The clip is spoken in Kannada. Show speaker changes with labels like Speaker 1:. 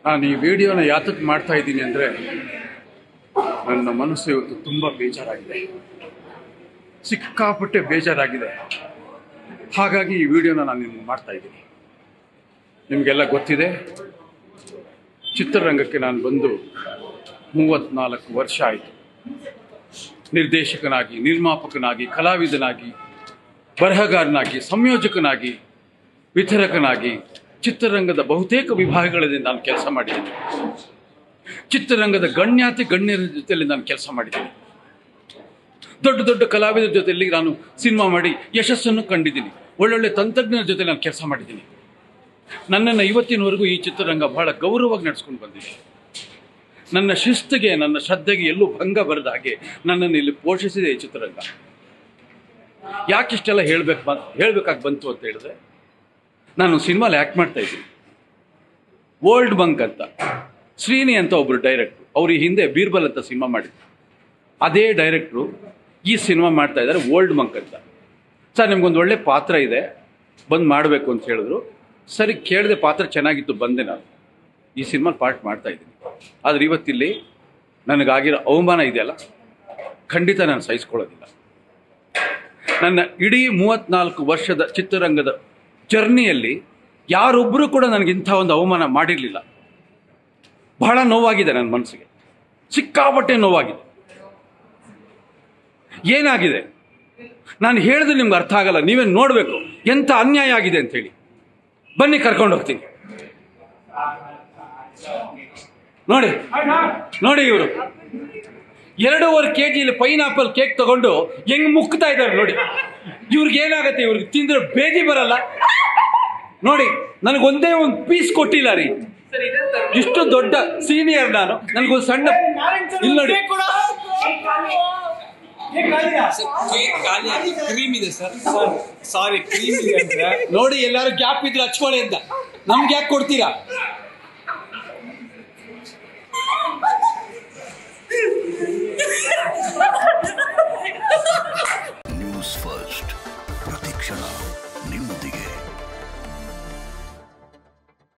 Speaker 1: ನಾನು ಈ ವಿಡಿಯೋನ ಯಾತಕ್ಕೆ ಮಾಡ್ತಾ ಇದ್ದೀನಿ ಅಂದರೆ ನನ್ನ ಮನಸ್ಸು ಇವತ್ತು ತುಂಬ ಬೇಜಾರಾಗಿದೆ ಸಿಕ್ಕಾಪಟ್ಟೆ ಬೇಜಾರಾಗಿದೆ ಹಾಗಾಗಿ ಈ ವಿಡಿಯೋನ ನಾನು ನಿಮ್ಗೆ ಮಾಡ್ತಾ ಇದ್ದೀನಿ ನಿಮಗೆಲ್ಲ ಗೊತ್ತಿದೆ ಚಿತ್ರರಂಗಕ್ಕೆ ನಾನು ಬಂದು ಮೂವತ್ತ್ನಾಲ್ಕು ವರ್ಷ ಆಯಿತು ನಿರ್ದೇಶಕನಾಗಿ ನಿರ್ಮಾಪಕನಾಗಿ ಕಲಾವಿದನಾಗಿ ಬರಹಗಾರನಾಗಿ ಸಂಯೋಜಕನಾಗಿ ವಿತರಕನಾಗಿ ಚಿತ್ರರಂಗದ ಬಹುತೇಕ ವಿಭಾಗಗಳಲ್ಲಿ ನಾನು ಕೆಲಸ ಮಾಡಿದ್ದೇನೆ ಚಿತ್ರರಂಗದ ಗಣ್ಯಾತಿ ಗಣ್ಯರ ಜೊತೆಯಲ್ಲಿ ನಾನು ಕೆಲಸ ಮಾಡಿದ್ದೀನಿ ದೊಡ್ಡ ದೊಡ್ಡ ಕಲಾವಿದರ ಜೊತೆಯಲ್ಲಿ ನಾನು ಸಿನಿಮಾ ಮಾಡಿ ಯಶಸ್ಸನ್ನು ಕಂಡಿದ್ದೀನಿ ಒಳ್ಳೊಳ್ಳೆ ತಂತ್ರಜ್ಞರ ಜೊತೆ ನಾನು ಕೆಲಸ ಮಾಡಿದ್ದೀನಿ ನನ್ನನ್ನು ಇವತ್ತಿನವರೆಗೂ ಈ ಚಿತ್ರರಂಗ ಬಹಳ ಗೌರವವಾಗಿ ನಡೆಸ್ಕೊಂಡು ಬಂದಿದೆ ನನ್ನ ಶಿಸ್ತಿಗೆ ನನ್ನ ಶ್ರದ್ಧೆಗೆ ಎಲ್ಲೂ ಭಂಗ ಬರದ ಹಾಗೆ ನನ್ನನ್ನು ಇಲ್ಲಿ ಪೋಷಿಸಿದೆ ಈ ಚಿತ್ರರಂಗ ಯಾಕಿಷ್ಟೆಲ್ಲ ಹೇಳ್ಬೇಕು ಬ ಹೇಳ್ಬೇಕಾಗಿ ಬಂತು ಅಂತ ಹೇಳಿದ್ರೆ ನಾನು ಸಿನಿಮಾಲಿ ಆ್ಯಕ್ಟ್ ಮಾಡ್ತಾ ಇದ್ದೀನಿ ಓಲ್ಡ್ ಬಂಕ್ ಅಂತ ಶ್ರೀನಿ ಅಂತ ಒಬ್ಬರು ಡೈರೆಕ್ಟ್ರು ಅವ್ರು ಈ ಹಿಂದೆ ಬೀರ್ಬಲ್ ಅಂತ ಸಿನಿಮಾ ಮಾಡಿದ್ರು ಅದೇ ಡೈರೆಕ್ಟ್ರು ಈ ಸಿನಿಮಾ ಮಾಡ್ತಾ ಇದ್ದಾರೆ ಓಲ್ಡ್ ಮಂಕ್ ಅಂತ ಸರ್ ನಿಮ್ಗೊಂದು ಒಳ್ಳೆ ಪಾತ್ರ ಇದೆ ಬಂದು ಮಾಡಬೇಕು ಅಂತ ಹೇಳಿದ್ರು ಸರಿ ಕೇಳಿದೆ ಪಾತ್ರ ಚೆನ್ನಾಗಿತ್ತು ಬಂದೆ ನಾನು ಈ ಸಿನಿಮಾ ಪಾರ್ಟ್ ಮಾಡ್ತಾ ಇದ್ದೀನಿ ಆದರೆ ಇವತ್ತಿಲ್ಲಿ ನನಗಾಗಿರೋ ಅವಮಾನ ಇದೆಯಲ್ಲ ಖಂಡಿತ ನಾನು ಸಹಿಸ್ಕೊಳ್ಳೋದಿಲ್ಲ ನನ್ನ ಇಡೀ ಮೂವತ್ನಾಲ್ಕು ವರ್ಷದ ಚಿತ್ರರಂಗದ ಜರ್ನಿಯಲ್ಲಿ ಯಾರೊಬ್ಬರು ಕೂಡ ನನಗೆ ಇಂಥ ಒಂದು ಅವಮಾನ ಮಾಡಿರಲಿಲ್ಲ ಬಹಳ ನೋವಾಗಿದೆ ನನ್ನ ಮನಸ್ಸಿಗೆ ಸಿಕ್ಕಾಪಟ್ಟೆ ನೋವಾಗಿದೆ ಏನಾಗಿದೆ ನಾನು ಹೇಳಿದ್ರೆ ನಿಮ್ಗೆ ಅರ್ಥ ಆಗಲ್ಲ ನೀವೇ ನೋಡಬೇಕು ಎಂಥ ಅನ್ಯಾಯ ಆಗಿದೆ ಅಂತ ಹೇಳಿ ಬನ್ನಿ ಕರ್ಕೊಂಡು ಹೋಗ್ತೀನಿ ನೋಡಿ ನೋಡಿ ಇವರು ಎರಡೂವರೆ ಕೆ ಜಿಲಿ ಪೈನಾಪಲ್ ಕೇಕ್ ತಗೊಂಡು ಹೆಂಗ್ ಮುಕ್ತಾ ಇದ್ದಾರೆ ನೋಡಿ ಇವ್ರಿಗೆ ಏನಾಗತ್ತೆ ಇವ್ರಿಗೆ ತಿಂದ್ರೆ ಬೇದಿ ಬರಲ್ಲ ನೋಡಿ ನನಗೊಂದೇ ಒಂದು ಪೀಸ್ ಕೊಟ್ಟಿಲ್ಲ ರೀ ಇಷ್ಟು ದೊಡ್ಡ ಸೀನಿಯರ್ ನಾನು ನನಗೊಂದು ಸಣ್ಣ ಇಲ್ಲಿ ನೋಡಿ
Speaker 2: ಕೇಕ್ ಖಾಲಿ ಆಗಿ ಕ್ರೀಮ್ ಇದೆ ಸರ್ ಸರ್ ಸಾರಿ ಕ್ರೀಮ್ ಇದೆ ಅಂದ್ರೆ
Speaker 1: ನೋಡಿ ಎಲ್ಲಾರು ಗ್ಯಾಪ್ ಇದ್ರೆ ಹಚ್ಕೊಳ್ಳಿ ಅಂತ ನಮ್ಗೆ ಯಾಕೆ ಕೊಡ್ತೀರಾ